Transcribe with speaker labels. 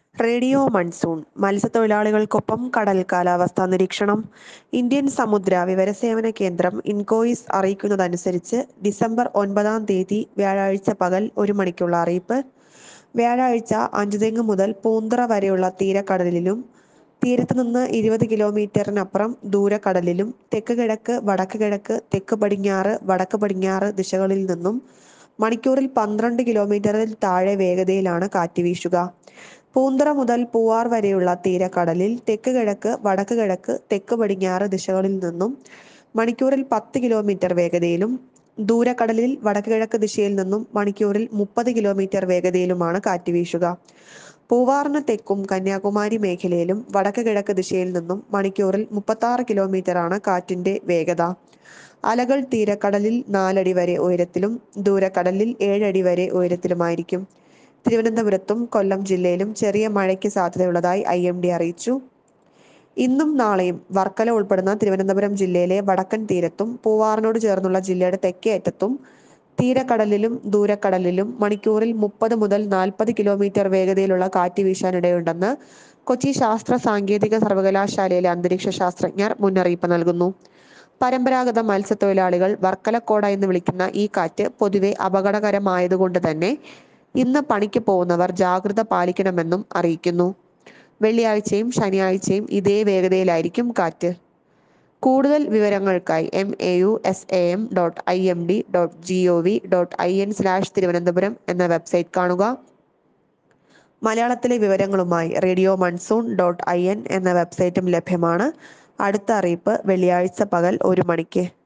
Speaker 1: radio monsoon മത്സ്യത്തൊഴിലാളികൾക്കൊപ്പം കടൽ കാലാവസ്ഥാ നിരീക്ഷണം ഇന്ത്യൻ സമുദ്ര വിവരസേവന കേന്ദ്രം ഇൻകോയിസ് അറിയിക്കുന്നതനുസരിച്ച് ഡിസംബർ ഒൻപതാം തീയതി വ്യാഴാഴ്ച പകൽ ഒരു മണിക്കുള്ള അറിയിപ്പ് വ്യാഴാഴ്ച അഞ്ചുതെങ്ങ് മുതൽ പൂന്തറ വരെയുള്ള തീരക്കടലിലും തീരത്ത് നിന്ന് ഇരുപത് കിലോമീറ്ററിനപ്പുറം ദൂരക്കടലിലും തെക്ക് കിഴക്ക് വടക്ക് കിഴക്ക് തെക്ക് പടിഞ്ഞാറ് വടക്ക് പടിഞ്ഞാറ് ദിശകളിൽ നിന്നും മണിക്കൂറിൽ പന്ത്രണ്ട് കിലോമീറ്ററിൽ താഴെ വേഗതയിലാണ് കാറ്റ് വീശുക പൂന്തറ മുതൽ പൂവാർ വരെയുള്ള തീരക്കടലിൽ തെക്ക് കിഴക്ക് വടക്ക് കിഴക്ക് തെക്ക് പടിഞ്ഞാറ് ദിശകളിൽ നിന്നും മണിക്കൂറിൽ പത്ത് കിലോമീറ്റർ വേഗതയിലും ദൂരക്കടലിൽ വടക്ക് കിഴക്ക് ദിശയിൽ നിന്നും മണിക്കൂറിൽ മുപ്പത് കിലോമീറ്റർ വേഗതയിലുമാണ് കാറ്റ് വീശുക പൂവാറിന് തെക്കും കന്യാകുമാരി മേഖലയിലും വടക്ക് കിഴക്ക് ദിശയിൽ നിന്നും മണിക്കൂറിൽ മുപ്പത്തി കിലോമീറ്ററാണ് കാറ്റിന്റെ വേഗത അലകൾ തീരക്കടലിൽ നാലടി വരെ ഉയരത്തിലും ദൂരക്കടലിൽ ഏഴടി വരെ ഉയരത്തിലുമായിരിക്കും തിരുവനന്തപുരത്തും കൊല്ലം ജില്ലയിലും ചെറിയ മഴയ്ക്ക് സാധ്യതയുള്ളതായി ഐ എം ഡി അറിയിച്ചു ഇന്നും നാളെയും വർക്കല ഉൾപ്പെടുന്ന തിരുവനന്തപുരം ജില്ലയിലെ വടക്കൻ തീരത്തും പൂവാറിനോട് ചേർന്നുള്ള ജില്ലയുടെ തെക്കേ അറ്റത്തും തീരക്കടലിലും ദൂരക്കടലിലും മണിക്കൂറിൽ മുപ്പത് മുതൽ നാൽപ്പത് കിലോമീറ്റർ വേഗതയിലുള്ള കാറ്റ് വീശാനിടയുണ്ടെന്ന് കൊച്ചി ശാസ്ത്ര സാങ്കേതിക സർവകലാശാലയിലെ അന്തരീക്ഷ ശാസ്ത്രജ്ഞർ മുന്നറിയിപ്പ് നൽകുന്നു പരമ്പരാഗത മത്സ്യത്തൊഴിലാളികൾ വർക്കലക്കോട എന്ന് വിളിക്കുന്ന ഈ കാറ്റ് പൊതുവെ അപകടകരമായതുകൊണ്ട് തന്നെ ഇന്ന് പണിക്ക് പോകുന്നവർ ജാഗ്രത പാലിക്കണമെന്നും അറിയിക്കുന്നു വെള്ളിയാഴ്ചയും ശനിയാഴ്ചയും ഇതേ വേഗതയിലായിരിക്കും കാറ്റ് കൂടുതൽ വിവരങ്ങൾക്കായി M A U S A M dot I M D dot G O V dot I N slash Thiruvananthapuram എന്ന വെബ്സൈറ്റ് കാണുക മലയാളത്തിലെ വിവരങ്ങളുമായി radio monsoon dot I N എന്ന വെബ്സൈറ്റും ലഭ്യമാണ് അടുത്ത അറിയിപ്പ് വെള്ളിയാഴ്ച പകൽ ഒരു മണിക്ക്